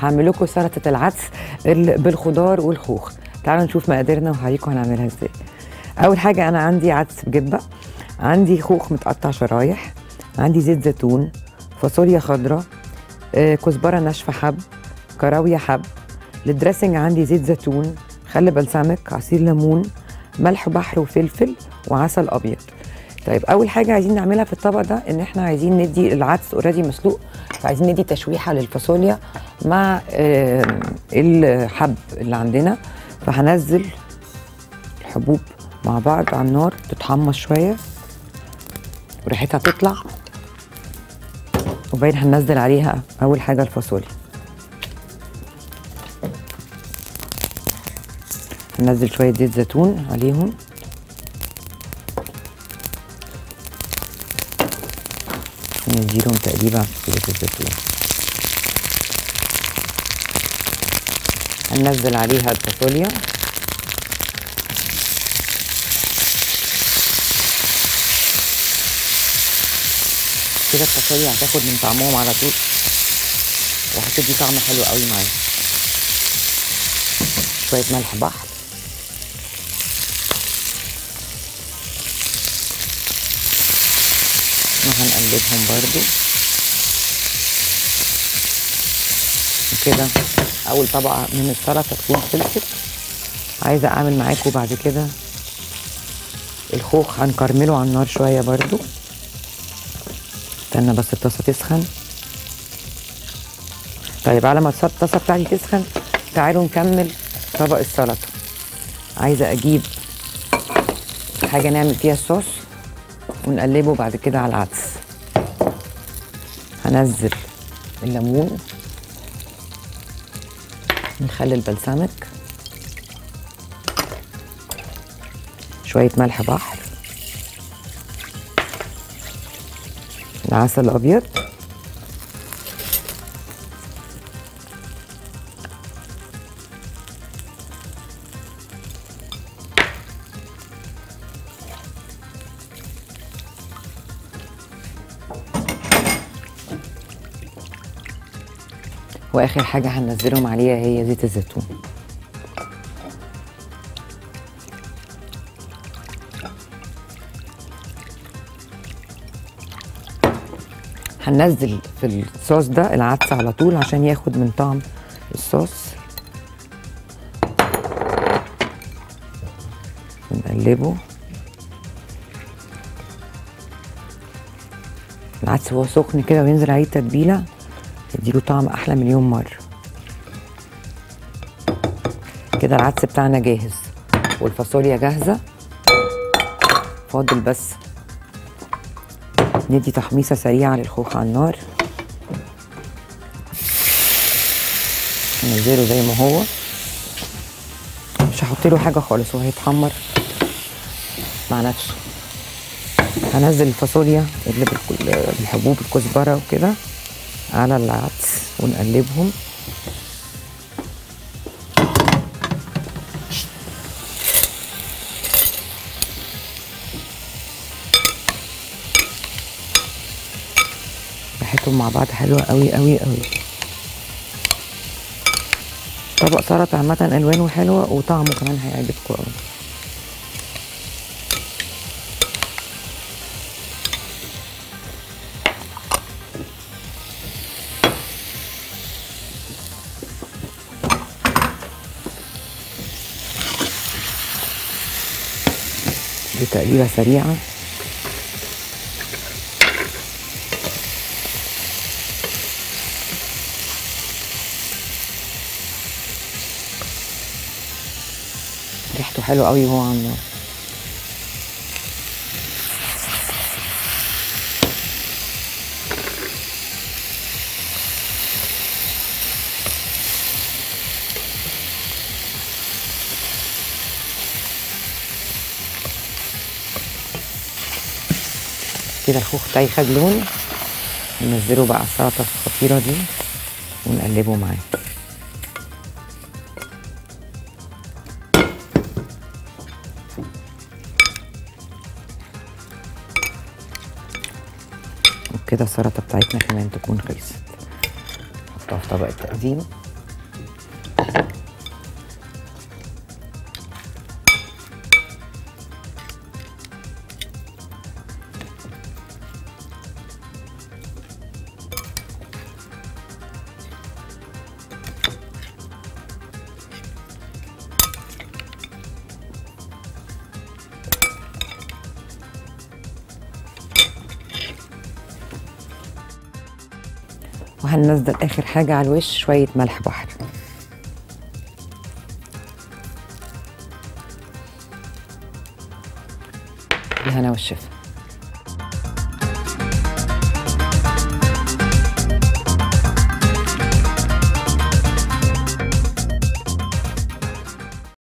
هعمل لكم سلطه العدس ال- بالخضار والخوخ تعالوا نشوف مقاديرنا وهوريكم هنعملها ازاي اول حاجه انا عندي عدس بجبه عندي خوخ متقطع شرايح عندي زيت زيتون فاصوليا خضراء آه، كزبره ناشفه حب كراويه حب للدريسنج عندي زيت زيتون خل بلسمك عصير ليمون ملح بحر وفلفل وعسل ابيض طيب اول حاجه عايزين نعملها في الطبق ده ان احنا عايزين ندي العدس اوريدي مسلوق فعايزين ندي تشويحه للفاصوليا مع آه، الحب اللي عندنا فهنزل الحبوب مع بعض على النار تتحمص شويه وريحتها تطلع وبعدين هننزل عليها اول حاجه الفاصوليا هننزل شويه زيت زيتون عليهم نديلهم تقريبا في زيت الزيتون هننزل عليها الفاصوليا كده الفاصوليا هتاخد من طعمهم على طول وهتدي طعم حلو قوي معايا شويه ملح بحر وهنقلبهم برضو وكده اول طبقه من السلطه تكون خلصت عايزه اعمل معاكم بعد كده الخوخ هنكرمله على النار شويه برضو استنى بس الطاسه تسخن طيب على ما الص- الطاسه بتاعتي تسخن تعالوا نكمل طبق السلطه عايزه اجيب حاجه نعمل فيها الصوص ونقلبه بعد كده على العدس هنزل الليمون نخلي البلسمك شوية ملح بحر العسل الأبيض واخر حاجه هننزلهم عليها هي زيت الزيتون هننزل في الصوص ده العدس على طول عشان ياخد من طعم الصوص نقلبه العدس وهو سخن كده وينزل عليه التتبيله يديله طعم احلى مليون مره كده العدس بتاعنا جاهز والفاصوليا جاهزه فاضل بس ندي تحميصه سريعه للخوخ على النار ننزله زي ما هو مش هحط له حاجه خالص هو هيتحمر مع نفسه هنزل الفاصوليا اللي بالك- بالحبوب الكزبره وكده على العدس ونقلبهم ريحتهم مع بعض حلوه قوي قوي قوي طبق سلطه عامه الوانه حلوه وطعمه كمان هيعجبكم قوي دي تقليبه سريعه ريحته حلوه قوي وهو على النار كده الخوخ بتاعي خد لون ننزله بقى على السلطه الخطيره دي ونقلبه معاه وبكده السلطه بتاعتنا كمان تكون خلصت نحطها في طبق التقديم وهننزل اخر حاجه على الوش شويه ملح بحر بالهنا والشفا